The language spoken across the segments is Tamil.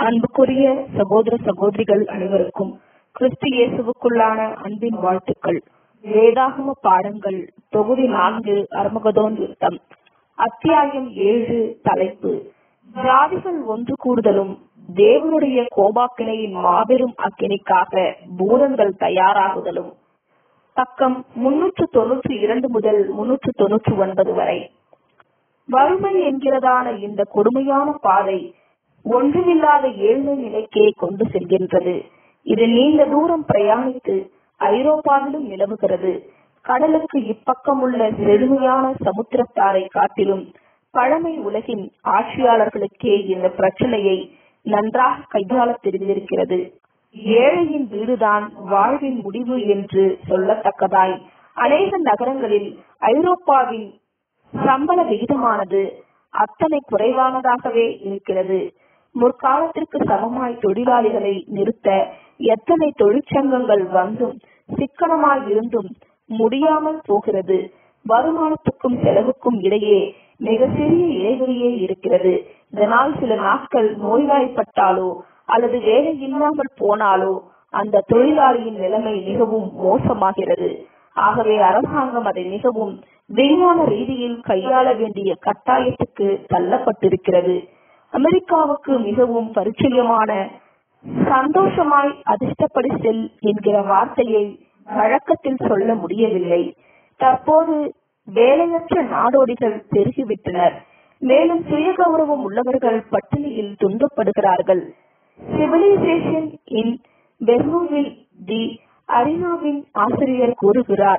அன்புக்குரிய சகோதர சகோதரிகள் அனைவருக்கும் கிறிஸ்து இயேசுவுக்குள்ளான அன்பின் வாழ்த்துக்கள் வேதாகம பாடங்கள் தொகுதி நான்கு அர்மகதோன் யுத்தம் அத்தியாயம் ஏழு தலைப்பு ஜாதிகள் ஒன்று கூடுதலும் தேவனுடைய கோபாக்கினையின் மாபெரும் அக்கினிக்காக பூதங்கள் தயாராகுதலும் பக்கம் முன்னூற்று தொன்னூற்றி இரண்டு முதல் முன்னூற்று தொன்னூற்றி ஒன்பது வரை வறுமை என்கிறதான இந்த கொடுமையான பாதை ஒன்றுமில்லாத ஏழ்மை நிலைக்கே கொண்டு செல்கின்றது இது நீண்ட தூரம் பிரயாணித்து ஐரோப்பாவிலும் நிலவுகிறது கடலுக்கு இப்பக்கம் உள்ள செழுமையான சமுத்திரத்தாரை காட்டிலும் பழமை உலகின் ஆட்சியாளர்களுக்கே இந்த பிரச்சனையை நன்றாக கையாள தெரிந்திருக்கிறது ஏழையின் வீடுதான் வாழ்வின் முடிவு என்று சொல்லத்தக்கதாய் அநேக நகரங்களில் ஐரோப்பாவின் சம்பள விகிதமானது அத்தனை குறைவானதாகவே இருக்கிறது முற்காலத்திற்கு சமமாய் தொழிலாளிகளை நிறுத்த எத்தனை தொழிற்சங்கங்கள் வந்தும் சிக்கனமாய் இருந்தும் முடியாமல் போகிறது வருமானத்துக்கும் செலவுக்கும் இடையே மிக சிறிய இடைவெளியே இருக்கிறது இதனால் சில நாட்கள் நோய்வாய்ப்பட்டாலோ அல்லது வேலை இல்லாமல் போனாலோ அந்த தொழிலாளியின் நிலைமை மிகவும் மோசமாகிறது ஆகவே அரசாங்கம் அதை மிகவும் விஞ்ஞான ரீதியில் கையாள வேண்டிய கட்டாயத்துக்கு தள்ளப்பட்டிருக்கிறது அமெரிக்காவுக்கு மிகவும் பரிச்சயமான சந்தோஷமாய் அதிர்ஷ்டப்படி செல் என்கிற வார்த்தையை வழக்கத்தில் சொல்ல முடியவில்லை தற்போது வேலையற்ற நாடோடிகள் பெருகிவிட்டனர் மேலும் சுய கௌரவம் உள்ளவர்கள் பட்டினியில் துன்பப்படுகிறார்கள் சிவிலைசேஷன் இன் பெர்னூவில் தி அரினாவின் ஆசிரியர் கூறுகிறார்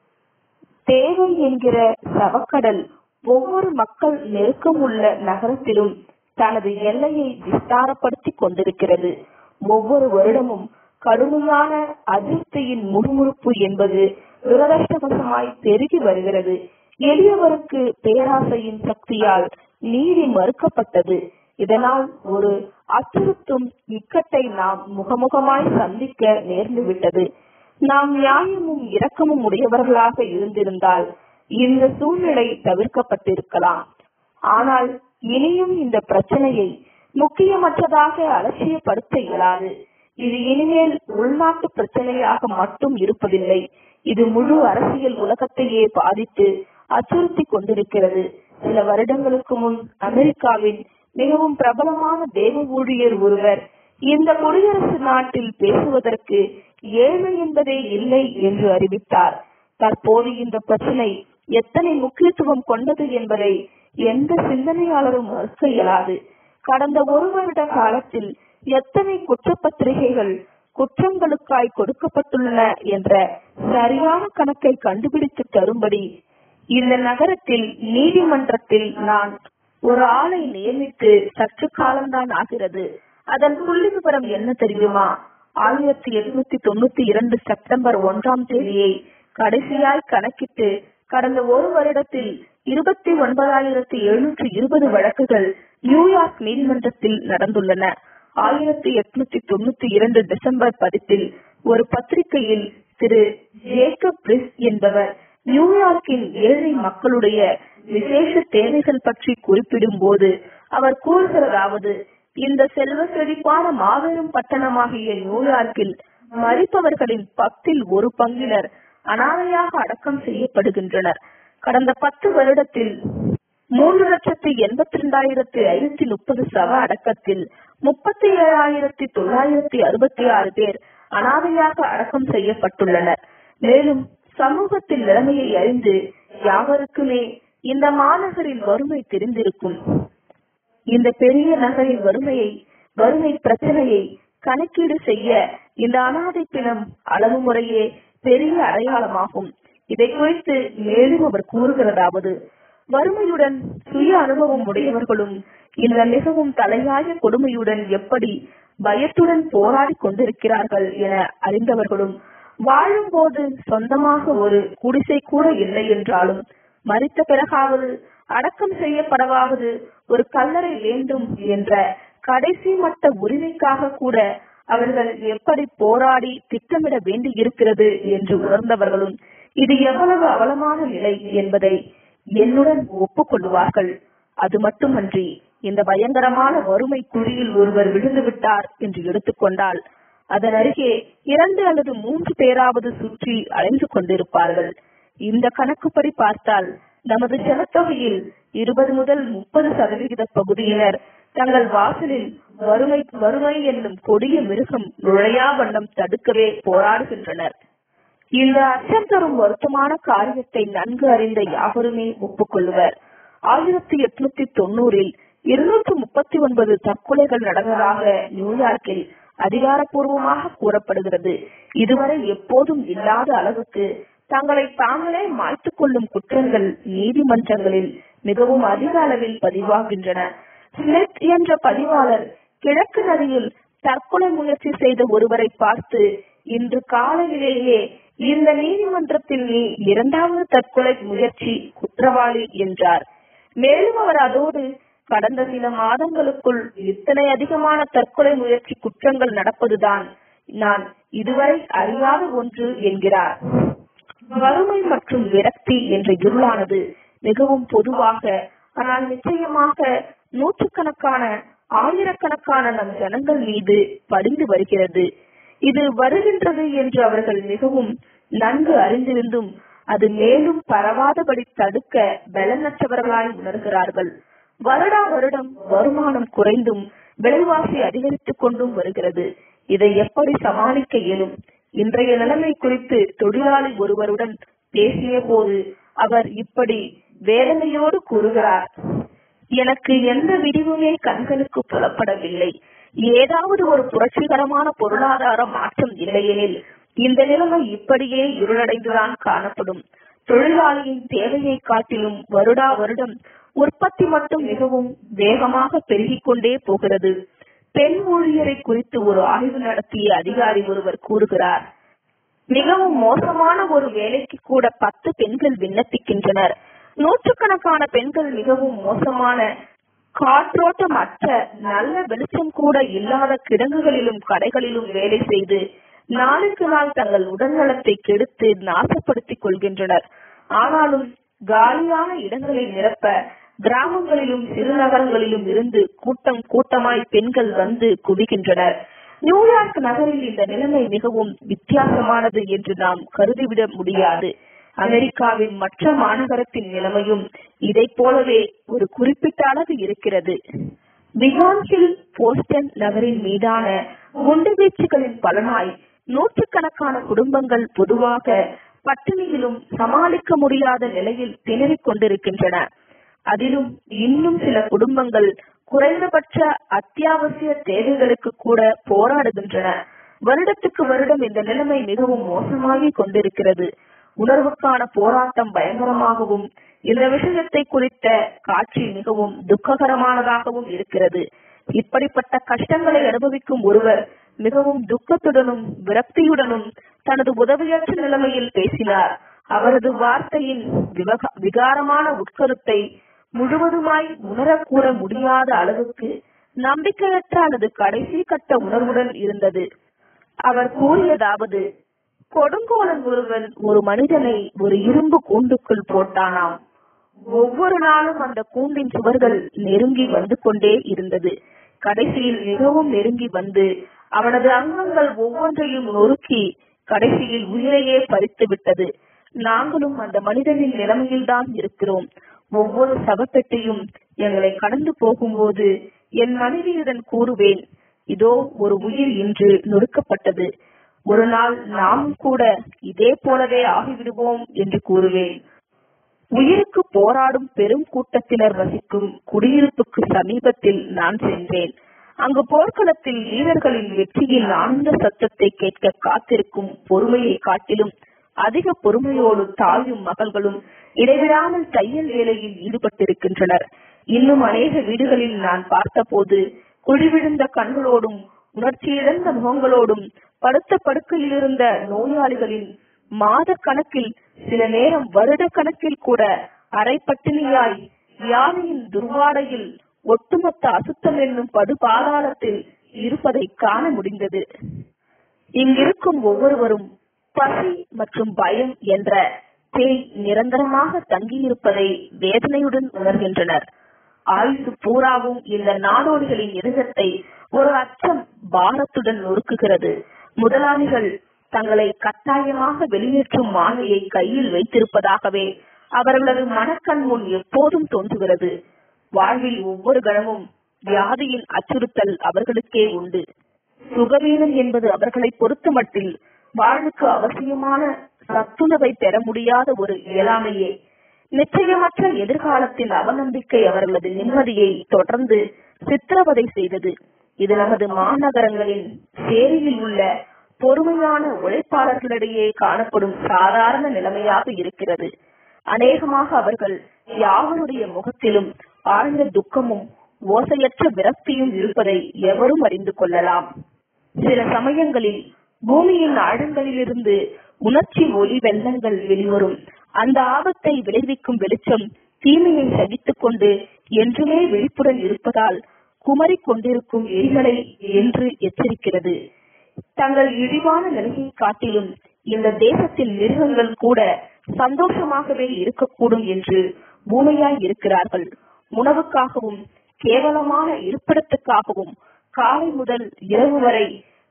தேவை என்கிற சவக்கடல் ஒவ்வொரு மக்கள் நெருக்கம் உள்ள நகரத்திலும் தனது எல்லையை விஸ்தாரப்படுத்தி கொண்டிருக்கிறது ஒவ்வொரு வருடமும் கடுமையான அதிருப்தியின் முறுமுறுப்பு என்பது துரதிருஷ்டவசமாய் பெருகி வருகிறது எளியவருக்கு பேராசையின் சக்தியால் நீதி மறுக்கப்பட்டது இதனால் ஒரு அச்சுறுத்தும் இக்கட்டை நாம் முகமுகமாய் சந்திக்க நேர்ந்து விட்டது நாம் நியாயமும் இரக்கமும் உடையவர்களாக இருந்திருந்தால் இந்த சூழ்நிலை தவிர்க்கப்பட்டிருக்கலாம் ஆனால் இனியும் இந்த பிரச்சனையை முக்கியமற்றதாக அலட்சியப்படுத்த இயலாது இது இனிமேல் உள்நாட்டு பிரச்சனையாக மட்டும் இருப்பதில்லை இது முழு அரசியல் உலகத்தையே பாதித்து அச்சுறுத்தி கொண்டிருக்கிறது சில வருடங்களுக்கு முன் அமெரிக்காவின் மிகவும் பிரபலமான தேவ ஊழியர் ஒருவர் இந்த குடியரசு நாட்டில் பேசுவதற்கு ஏழ்மை என்பதே இல்லை என்று அறிவித்தார் தற்போது இந்த பிரச்சனை எத்தனை முக்கியத்துவம் கொண்டது என்பதை எந்த சிந்தனையாளரும் மறுக்க இயலாது கடந்த ஒரு வருட காலத்தில் எத்தனை குற்றப்பத்திரிகைகள் குற்றங்களுக்காய் கொடுக்கப்பட்டுள்ளன என்ற சரியான கணக்கை கண்டுபிடித்து தரும்படி இந்த நகரத்தில் நீதிமன்றத்தில் நான் ஒரு ஆளை நியமித்து சற்று காலம்தான் ஆகிறது அதன் புள்ளி விவரம் என்ன தெரியுமா ஆயிரத்தி எட்நூத்தி தொண்ணூத்தி இரண்டு செப்டம்பர் ஒன்றாம் தேதியை கடைசியாய் கணக்கிட்டு கடந்த ஒரு வருடத்தில் இருபத்தி ஒன்பதாயிரத்தி எழுநூற்றி இருபது வழக்குகள் நியூயார்க் நீதிமன்றத்தில் நடந்துள்ளன ஆயிரத்தி எட்நூத்தி தொண்ணூத்தி இரண்டு டிசம்பர் பதிப்பில் ஒரு பத்திரிகையில் திரு ஜேக்கப் பிரிஸ் என்பவர் நியூயார்க்கின் ஏழை மக்களுடைய விசேஷ தேவைகள் பற்றி குறிப்பிடும் போது அவர் கூறுகிறதாவது இந்த செல்வ செழிப்பான மாபெரும் பட்டணமாகிய நியூயார்க்கில் மறிப்பவர்களின் பத்தில் ஒரு பங்கினர் அனாதையாக அடக்கம் செய்யப்படுகின்றனர் கடந்த பத்து வருடத்தில் மூன்று லட்சத்தி எண்பத்தி இரண்டாயிரத்தி ஐநூத்தி முப்பது சவ அடக்கத்தில் முப்பத்தி ஏழாயிரத்தி தொள்ளாயிரத்தி அறுபத்தி ஆறு பேர் அனாதையாக அடக்கம் செய்யப்பட்டுள்ளனர் மேலும் சமூகத்தின் நிலைமையை அறிந்து யாவருக்குமே இந்த மாநகரின் வறுமை தெரிந்திருக்கும் இந்த பெரிய நகரின் வறுமையை வறுமை பிரச்சனையை கணக்கீடு செய்ய இந்த அனாதை பிணம் அளவு முறையே பெரிய அடையாளமாகும் இதை குறித்து மேலும் அவர் கூறுகிறதாவது வறுமையுடன் சுய அனுபவம் உடையவர்களும் இந்த மிகவும் தலையாய கொடுமையுடன் எப்படி பயத்துடன் போராடி கொண்டிருக்கிறார்கள் என அறிந்தவர்களும் வாழும்போது சொந்தமாக ஒரு குடிசை கூட இல்லை என்றாலும் மறித்த பிறகாவது அடக்கம் செய்யப்படவாவது ஒரு கல்லறை வேண்டும் என்ற கடைசி மட்ட உரிமைக்காக கூட அவர்கள் எப்படி போராடி திட்டமிட வேண்டி இருக்கிறது என்று உணர்ந்தவர்களும் இது எவ்வளவு அவலமான நிலை என்பதை என்னுடன் ஒப்புக்கொள்வார்கள் அது மட்டுமன்றி இந்த பயங்கரமான வறுமை குறியில் ஒருவர் விழுந்து விட்டார் என்று எடுத்துக்கொண்டால் அதன் அருகே இரண்டு அல்லது மூன்று பேராவது சுற்றி அலைந்து கொண்டிருப்பார்கள் இந்த கணக்குப்படி பார்த்தால் நமது ஜனத்தொகையில் இருபது முதல் முப்பது சதவிகித பகுதியினர் தங்கள் வாசலில் வறுமை வறுமை என்னும் கொடிய மிருகம் நுழையா வண்ணம் தடுக்கவே போராடுகின்றனர் இந்த அச்சம் தரும் வருத்தமான காரியத்தை நன்கு அறிந்த யாவருமே ஒப்புக்கொள்ளுவர் ஆயிரத்தி எட்நூத்தி தொண்ணூறில் இருநூற்று முப்பத்தி ஒன்பது தற்கொலைகள் நடந்ததாக நியூயார்க்கில் அதிகாரப்பூர்வமாக கூறப்படுகிறது இதுவரை எப்போதும் இல்லாத அளவுக்கு தங்களை தாங்களே மாய்த்துக் கொள்ளும் குற்றங்கள் நீதிமன்றங்களில் மிகவும் அதிக அளவில் பதிவாகின்றன ஸ்மித் என்ற பதிவாளர் கிழக்கு நதியில் தற்கொலை முயற்சி செய்த ஒருவரை பார்த்து இன்று காலையிலேயே இந்த நீதிமன்றத்தில் நீ இரண்டாவது தற்கொலை முயற்சி குற்றவாளி என்றார் மேலும் அவர் அதோடு கடந்த சில மாதங்களுக்குள் இத்தனை அதிகமான தற்கொலை முயற்சி குற்றங்கள் நடப்பதுதான் நான் இதுவரை அறியாத ஒன்று என்கிறார் வறுமை மற்றும் விரக்தி என்ற இருளானது மிகவும் பொதுவாக ஆனால் நிச்சயமாக நூற்றுக்கணக்கான ஆயிரக்கணக்கான நம் ஜனங்கள் மீது படிந்து வருகிறது இது வருகின்றது என்று அவர்கள் மிகவும் நன்கு அறிந்திருந்தும் அது மேலும் பரவாதபடி தடுக்க பலனற்றவர்களாய் உணர்கிறார்கள் வருடா வருடம் வருமானம் குறைந்தும் விலைவாசி அதிகரித்துக் கொண்டும் வருகிறது இதை எப்படி சமாளிக்க இயலும் இன்றைய நிலைமை குறித்து தொழிலாளி ஒருவருடன் பேசிய போது அவர் இப்படி வேதனையோடு கூறுகிறார் எனக்கு எந்த விடிவுமே கண்களுக்கு புலப்படவில்லை ஏதாவது ஒரு புரட்சிகரமான பொருளாதார மாற்றம் இல்லையெனில் இந்த நிலைமை இப்படியே இருளடைந்துதான் காணப்படும் தொழிலாளியின் தேவையை காட்டிலும் வருடா வருடம் உற்பத்தி மட்டும் மிகவும் வேகமாக பெருகிக் கொண்டே போகிறது பெண் ஊழியரை குறித்து ஒரு ஆய்வு நடத்திய அதிகாரி ஒருவர் கூறுகிறார் மிகவும் மோசமான ஒரு வேலைக்கு கூட பத்து பெண்கள் விண்ணப்பிக்கின்றனர் நூற்றுக்கணக்கான பெண்கள் மிகவும் மோசமான காற்றோட்டம் அற்ற நல்ல வெளிச்சம் கூட இல்லாத கிடங்குகளிலும் கடைகளிலும் வேலை செய்து நாளுக்கு நாள் தங்கள் உடல்நலத்தை கெடுத்து நாசப்படுத்திக் கொள்கின்றனர் ஆனாலும் காலியான இடங்களை நிரப்ப கிராமங்களிலும் சிறுநகரங்களிலும் இருந்து கூட்டம் கூட்டமாய் பெண்கள் வந்து குவிகின்றனர் நியூயார்க் நகரில் இந்த நிலைமை மிகவும் வித்தியாசமானது என்று நாம் கருதிவிட முடியாது அமெரிக்காவின் மற்ற மாநகரத்தின் நிலைமையும் இதை போலவே ஒரு குறிப்பிட்ட அளவு இருக்கிறது பிகான்சில் போஸ்டன் நகரின் மீதான குண்டுவீச்சுகளின் பலனாய் நூற்றுக்கணக்கான குடும்பங்கள் பொதுவாக பட்டினியிலும் சமாளிக்க முடியாத நிலையில் திணறிக் கொண்டிருக்கின்றன அதிலும் இன்னும் சில குடும்பங்கள் குறைந்தபட்ச அத்தியாவசிய தேவைகளுக்கு கூட போராடுகின்றன வருடத்துக்கு வருடம் இந்த நிலைமை மிகவும் மோசமாகி கொண்டிருக்கிறது உணர்வுக்கான போராட்டம் பயங்கரமாகவும் இந்த விஷயத்தை குறித்த காட்சி மிகவும் துக்ககரமானதாகவும் இருக்கிறது இப்படிப்பட்ட கஷ்டங்களை அனுபவிக்கும் ஒருவர் மிகவும் துக்கத்துடனும் விரக்தியுடனும் தனது உதவியற்ற நிலைமையில் பேசினார் அவரது வார்த்தையின் விவக- விகாரமான உட்கருத்தை முழுவதுமாய் உணரக்கூட முடியாத அளவுக்கு நம்பிக்கையற்ற அல்லது கடைசி கட்ட உணர்வுடன் இருந்தது அவர் கூறியதாவது கொடுங்கோலன் ஒருவன் ஒரு மனிதனை ஒரு இரும்பு கூண்டுக்குள் போட்டானாம் ஒவ்வொரு நாளும் அந்த கூண்டின் சுவர்கள் நெருங்கி வந்து கொண்டே இருந்தது கடைசியில் மிகவும் நெருங்கி வந்து அவனது அங்கங்கள் ஒவ்வொன்றையும் நொறுக்கி கடைசியில் உயிரையே பறித்து விட்டது நாங்களும் அந்த மனிதனின் நிலைமையில்தான் இருக்கிறோம் ஒவ்வொரு சவப்பெட்டியும் எங்களை கடந்து போகும்போது என் மனைவியுடன் கூறுவேன் இதோ ஒரு உயிர் இன்று நொறுக்கப்பட்டது ஒரு நாள் நாமும் கூட இதே போலவே ஆகிவிடுவோம் என்று கூறுவேன் உயிருக்கு போராடும் பெரும் கூட்டத்தினர் வசிக்கும் குடியிருப்புக்கு சமீபத்தில் நான் சென்றேன் அங்கு போர்க்களத்தில் வீரர்களின் வெற்றியின் ஆனந்த சத்தத்தை கேட்க காத்திருக்கும் பொறுமையை காட்டிலும் அதிக பொறுமையோடு தாயும் மகள்களும் இடைவிடாமல் தையல் வேலையில் ஈடுபட்டிருக்கின்றனர் இன்னும் அநேக வீடுகளில் நான் பார்த்தபோது குழிவிழுந்த கண்களோடும் உணர்ச்சியிழந்த முகங்களோடும் படுத்த படுக்கையில் இருந்த நோயாளிகளின் மாத கணக்கில் சில நேரம் வருட கணக்கில் கூட அரை பட்டினியாய் வியாதியின் துர்வாடையில் ஒட்டுமொத்த அசுத்தம் என்னும் படுபாதாளத்தில் இருப்பதை காண முடிந்தது இங்கிருக்கும் ஒவ்வொருவரும் பசி மற்றும் பயம் என்ற பேய் நிரந்தரமாக தங்கியிருப்பதை வேதனையுடன் உணர்கின்றனர் ஆயுசு பூராவும் இந்த நாடோடிகளின் இதயத்தை ஒரு அச்சம் பாரத்துடன் நொறுக்குகிறது முதலாளிகள் தங்களை கட்டாயமாக வெளியேற்றும் மாலையை கையில் வைத்திருப்பதாகவே அவர்களது மனக்கண் முன் எப்போதும் தோன்றுகிறது வாழ்வில் ஒவ்வொரு கணமும் வியாதியின் அச்சுறுத்தல் அவர்களுக்கே உண்டு சுகவீனம் என்பது அவர்களை பொறுத்தமட்டில் வாழ்வுக்கு அவசியமான சத்துணவை பெற முடியாத ஒரு இயலாமையே நிச்சயமற்ற எதிர்காலத்தின் அவநம்பிக்கை அவர்களது நிம்மதியை தொடர்ந்து சித்திரவதை செய்தது இது நமது மாநகரங்களின் சேரியில் உள்ள பொறுமையான உழைப்பாளர்களிடையே காணப்படும் சாதாரண நிலைமையாக இருக்கிறது அநேகமாக அவர்கள் யாவருடைய முகத்திலும் ஆழ்ந்த துக்கமும் ஓசையற்ற விரக்தியும் இருப்பதை எவரும் அறிந்து கொள்ளலாம் சில சமயங்களில் பூமியின் ஆழங்களிலிருந்து உணர்ச்சி ஒளி வெள்ளங்கள் வெளிவரும் அந்த ஆபத்தை விளைவிக்கும் வெளிச்சம் தீமையை சகித்துக் கொண்டு என்றுமே விழிப்புடன் இருப்பதால் குமரிக் கொண்டிருக்கும் எரிமலை என்று எச்சரிக்கிறது தங்கள் இழிவான நிலையை காட்டிலும் இந்த தேசத்தின் மிருகங்கள் கூட சந்தோஷமாகவே இருக்கக்கூடும் என்று பூமையாய் இருக்கிறார்கள் உணவுக்காகவும் கேவலமான இருப்பிடத்துக்காகவும் காலை முதல் இரவு வரை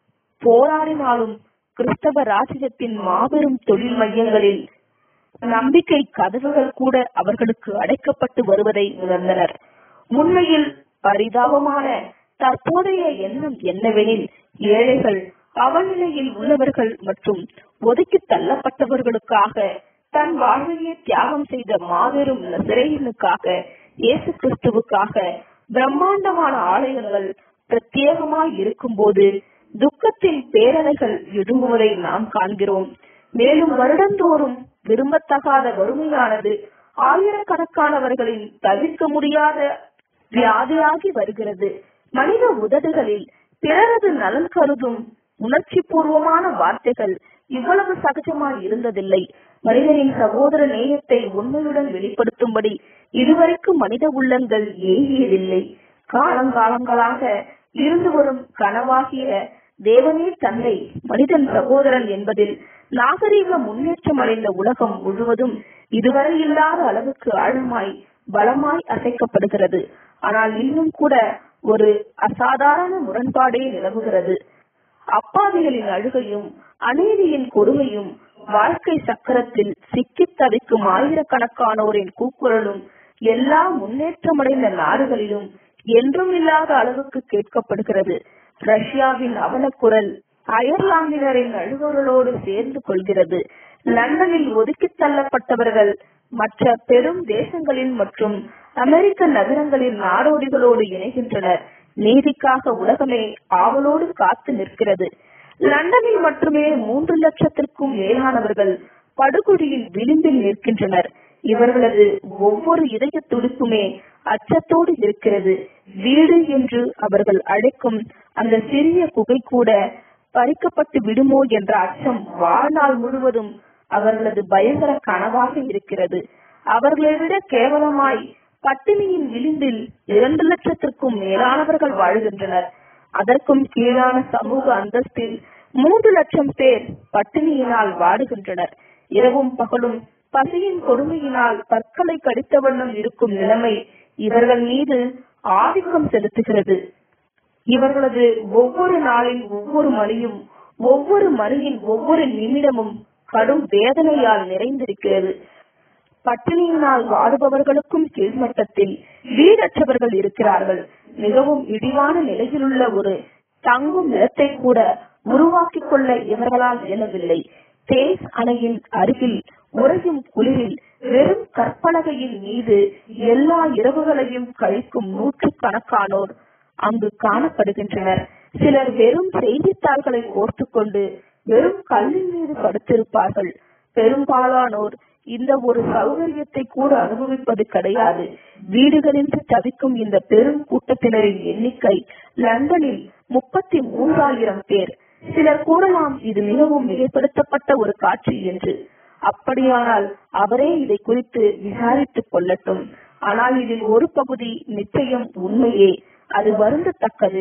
போராடினாலும் கிறிஸ்தவ ராஜ்யத்தின் மாபெரும் தொழில் மையங்களில் நம்பிக்கை கதவுகள் கூட அவர்களுக்கு அடைக்கப்பட்டு வருவதை உணர்ந்தனர் உண்மையில் பரிதாபமான தற்போதைய எண்ணம் என்னவெனில் ஏழைகள் அவநிலையில் உள்ளவர்கள் மற்றும் ஒதுக்கி தள்ளப்பட்டவர்களுக்காக தன் வாழ்வையே தியாகம் செய்த மாபெரும் நசிரேயனுக்காக இயேசு கிறிஸ்துவுக்காக பிரம்மாண்டமான ஆலயங்கள் பிரத்யேகமாய் இருக்கும்போது துக்கத்தின் பேரலைகள் எழும்புவதை நாம் காண்கிறோம் மேலும் வருடந்தோறும் விரும்பத்தகாத வறுமையானது ஆயிரக்கணக்கானவர்களின் தவிர்க்க முடியாத வியாதியாகி வருகிறது மனித உதடுகளில் பிறரது நலன் கருதும் உணர்ச்சி பூர்வமான வார்த்தைகள் இவ்வளவு சகஜமாய் இருந்ததில்லை மனிதனின் சகோதர நேயத்தை உண்மையுடன் வெளிப்படுத்தும்படி இதுவரைக்கும் மனித உள்ளங்கள் ஏங்கியதில்லை காலங்காலங்களாக இருந்து வரும் கனவாகிய தேவனே தந்தை மனிதன் சகோதரன் என்பதில் நாகரீக முன்னேற்றம் அடைந்த உலகம் முழுவதும் இதுவரை இல்லாத அளவுக்கு ஆழமாய் பலமாய் அசைக்கப்படுகிறது ஆனால் இன்னும் கூட ஒரு அசாதாரண முரண்பாடே நிலவுகிறது அப்பாவிகளின் அழுகையும் அநீதியின் கொடுமையும் வாழ்க்கை சக்கரத்தில் சிக்கித் தவிக்கும் ஆயிரக்கணக்கானோரின் கூக்குரலும் எல்லா முன்னேற்றமடைந்த நாடுகளிலும் என்றும் இல்லாத அளவுக்கு கேட்கப்படுகிறது ரஷ்யாவின் அவலக்குரல் அயர்லாந்தினரின் அழுகுரலோடு சேர்ந்து கொள்கிறது லண்டனில் ஒதுக்கித் தள்ளப்பட்டவர்கள் மற்ற பெரும் தேசங்களின் மற்றும் அமெரிக்க நகரங்களின் நாடோடிகளோடு இணைகின்றனர் நீதிக்காக உலகமே ஆவலோடு காத்து நிற்கிறது லண்டனில் மட்டுமே மூன்று லட்சத்திற்கும் மேலானவர்கள் படுகொடியின் விளிம்பில் நிற்கின்றனர் இவர்களது ஒவ்வொரு இதய துடிப்புமே அச்சத்தோடு இருக்கிறது வீடு என்று அவர்கள் அழைக்கும் அந்த சிறிய குகை கூட பறிக்கப்பட்டு விடுமோ என்ற அச்சம் வாழ்நாள் முழுவதும் அவர்களது பயங்கர கனவாக இருக்கிறது அவர்களை விட கேவலமாய் பட்டினியின் விளிம்பில் இரண்டு லட்சத்திற்கும் மேலானவர்கள் வாழ்கின்றனர் அதற்கும் கீழான சமூக அந்தஸ்தில் மூன்று லட்சம் பேர் பட்டினியினால் வாடுகின்றனர் இரவும் பகலும் பசியின் கொடுமையினால் பற்களை கடித்த வண்ணம் இருக்கும் நிலைமை இவர்கள் மீது ஆதிக்கம் செலுத்துகிறது இவர்களது ஒவ்வொரு நாளின் ஒவ்வொரு மணியும் ஒவ்வொரு மணியின் ஒவ்வொரு நிமிடமும் கடும் வேதனையால் நிறைந்திருக்கிறது பட்டினியினால் வாடுபவர்களுக்கும் கீழ்மட்டத்தில் வீடற்றவர்கள் இருக்கிறார்கள் மிகவும் இடிவான நிலையிலுள்ள ஒரு தங்கும் இடத்தை கூட உருவாக்கிக் கொள்ள இவர்களால் இயலவில்லை தேஸ் அணையின் அருகில் உறையும் குளிரில் வெறும் கற்பலகையின் மீது எல்லா இரவுகளையும் கழிக்கும் நூற்றுக்கணக்கானோர் அங்கு காணப்படுகின்றனர் சிலர் வெறும் செய்தித்தாள்களை கோர்த்துக் கொண்டு வெறும் கல்லின் மீது படுத்திருப்பார்கள் பெரும்பாலானோர் இந்த ஒரு சௌகரியத்தை கூட அனுபவிப்பது கிடையாது வீடுகளின்றி தவிக்கும் இந்த பெரும் கூட்டத்தினரின் எண்ணிக்கை லண்டனில் முப்பத்தி மூன்றாயிரம் பேர் சிலர் கூறலாம் இது மிகவும் மிகைப்படுத்தப்பட்ட ஒரு காட்சி என்று அப்படியானால் அவரே இதை குறித்து விசாரித்துக் கொள்ளட்டும் ஆனால் இதில் ஒரு பகுதி நிச்சயம் உண்மையே அது வருந்தத்தக்கது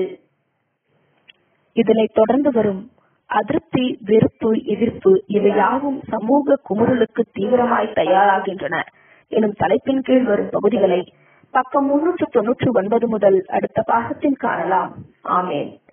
இதனை தொடர்ந்து வரும் அதிருப்தி வெறுப்பு எதிர்ப்பு இவை யாவும் சமூக குமுறலுக்கு தீவிரமாய் தயாராகின்றன எனும் தலைப்பின் கீழ் வரும் பகுதிகளை பக்கம் முன்னூற்று தொன்னூற்று ஒன்பது முதல் அடுத்த பாகத்தில் காணலாம் ஆமேன்